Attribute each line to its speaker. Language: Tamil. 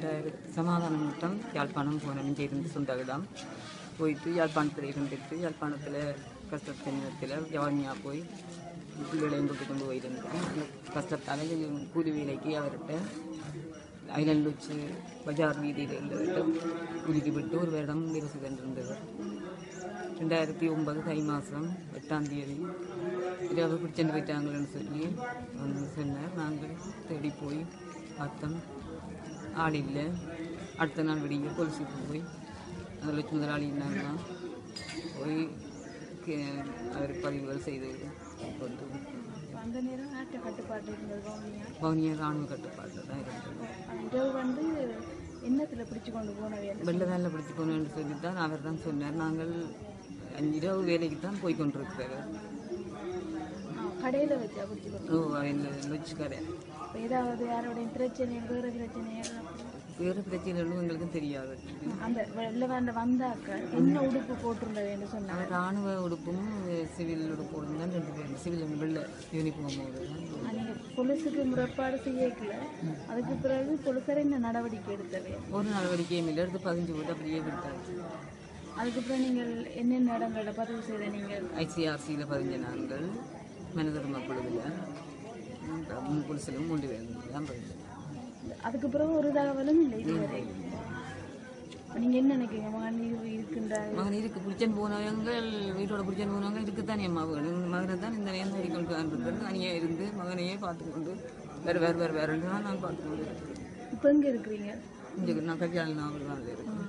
Speaker 1: ரெண்டாயிரத்தி சமாதான கூட்டம் யாழ்ப்பாணம் போன இங்கே இருந்து சொந்த இடம் போயிட்டு யாழ்ப்பாணத்தில் இருந்துட்டு யாழ்ப்பாணத்தில் கஷ்டத்து நேரத்தில் ஜவானியாக போய் பிள்ளைகளையும் கூட்டி கொண்டு போயிருந்தேன் அந்த கஷ்டத்தால் கூலி வேலைக்கு அவர்கிட்ட ஐநல்லூச்சு பஜார் வீதியில் இருந்துவிட்டு கூலிக்கு விட்டு ஒரு வருடம் விரசு கண்டிருந்தவர் ரெண்டாயிரத்தி ஒன்பது தை மாதம் எட்டாம் தேதி இரவு பிடிச்சென்று போயிட்டாங்களேன்னு சொல்லி வந்து சொன்னார் நாங்கள் தேடி போய் பார்த்தோம் ஆள் இல்லை அடுத்த நாள் விடிய போலீஸுக்கு போய் அந்த லட்ச முதலாளி இருந்தாங்க போய் கே- அவர் பதிவுகள் செய்து கொண்டு
Speaker 2: அந்த நேரம் நாட்டு கட்டுப்பாடு இருந்தது கவனியா
Speaker 1: வவுனியா இராணுவ கட்டுப்பாட்டில் தான் இருந்தது
Speaker 2: இரவு வந்து எண்ணத்தில் பிடிச்சு கொண்டு போனவே
Speaker 1: வெள்ள வேலை பிடிச்சி போகணுன்னு சொல்லி தான் அவர் தான் சொன்னார் நாங்கள் அஞ்சு இரவு வேலைக்கு தான் போய் கொண்டிருக்கிறவர்
Speaker 2: கடையில் வச்சா பிடிச்சு கொண்டு
Speaker 1: ஓ அதில் லொச்சு கடை
Speaker 2: இப்ப ஏதாவது யாரோடைய பிரச்சனை வேறு பிரச்சனை
Speaker 1: வேறு பிரச்சனைகளும் எங்களுக்கும் தெரியாது
Speaker 2: அந்த வெள்ள வேண்ட வந்தாக்க என்ன உடுப்பு போட்டிருந்தவேன்னு சொன்னாங்க
Speaker 1: அவர் ராணுவ உடுப்பும் சிவில் உடுப்போடும் தான் ரெண்டு பேரும் சிவில் வெள்ளை யூனிஃபார்மோடு தான்
Speaker 2: நீங்கள் பொலிஸுக்கு முறைப்பாடு செய்யக்கல அதுக்கு பிறகு பொலிசரை என்ன நடவடிக்கை எடுத்தவே
Speaker 1: ஒரு நடவடிக்கையும் இல்லை எடுத்து பதிஞ்சு போட்டு அப்படியே விட்டாச்சு
Speaker 2: அதுக்கப்புறம் நீங்கள் என்னென்ன இடங்களில் பதிவு செய்த நீங்கள்
Speaker 1: ஐசிஆர்சியில் பதிஞ்ச நாங்கள் மனிதர்ம குழுவில் புலிசிலும் மூன்று பேர் தான் பதிஞ்சோம்
Speaker 2: அதுக்கு பிறகு ஒரு தகவலும் இல்லை இதுவரை இப்ப நீங்க என்ன நினைக்கிறீங்க மகன் இரு- இருக்கின்றார்
Speaker 1: மகன் இருக்கு பிடிச்சன் போனவங்க வீட்டோட பிடிச்சன் போனவங்க இருக்குத்தானே அம்மா வேணும் மகனை தான் இந்த நேரம் தேடிக்கொண்டு இருக்கிறது தனியாக இருந்து மகனையே பார்த்துக்கொண்டு வேறு வேறு வேறு வேறு தான் நான் பார்த்துக்கொண்டு இருக்கேன்
Speaker 2: இப்போ எங்க இருக்கிறீங்க
Speaker 1: இங்கே நான் கல்யாணம் நாவல் தான் இருக்கேன்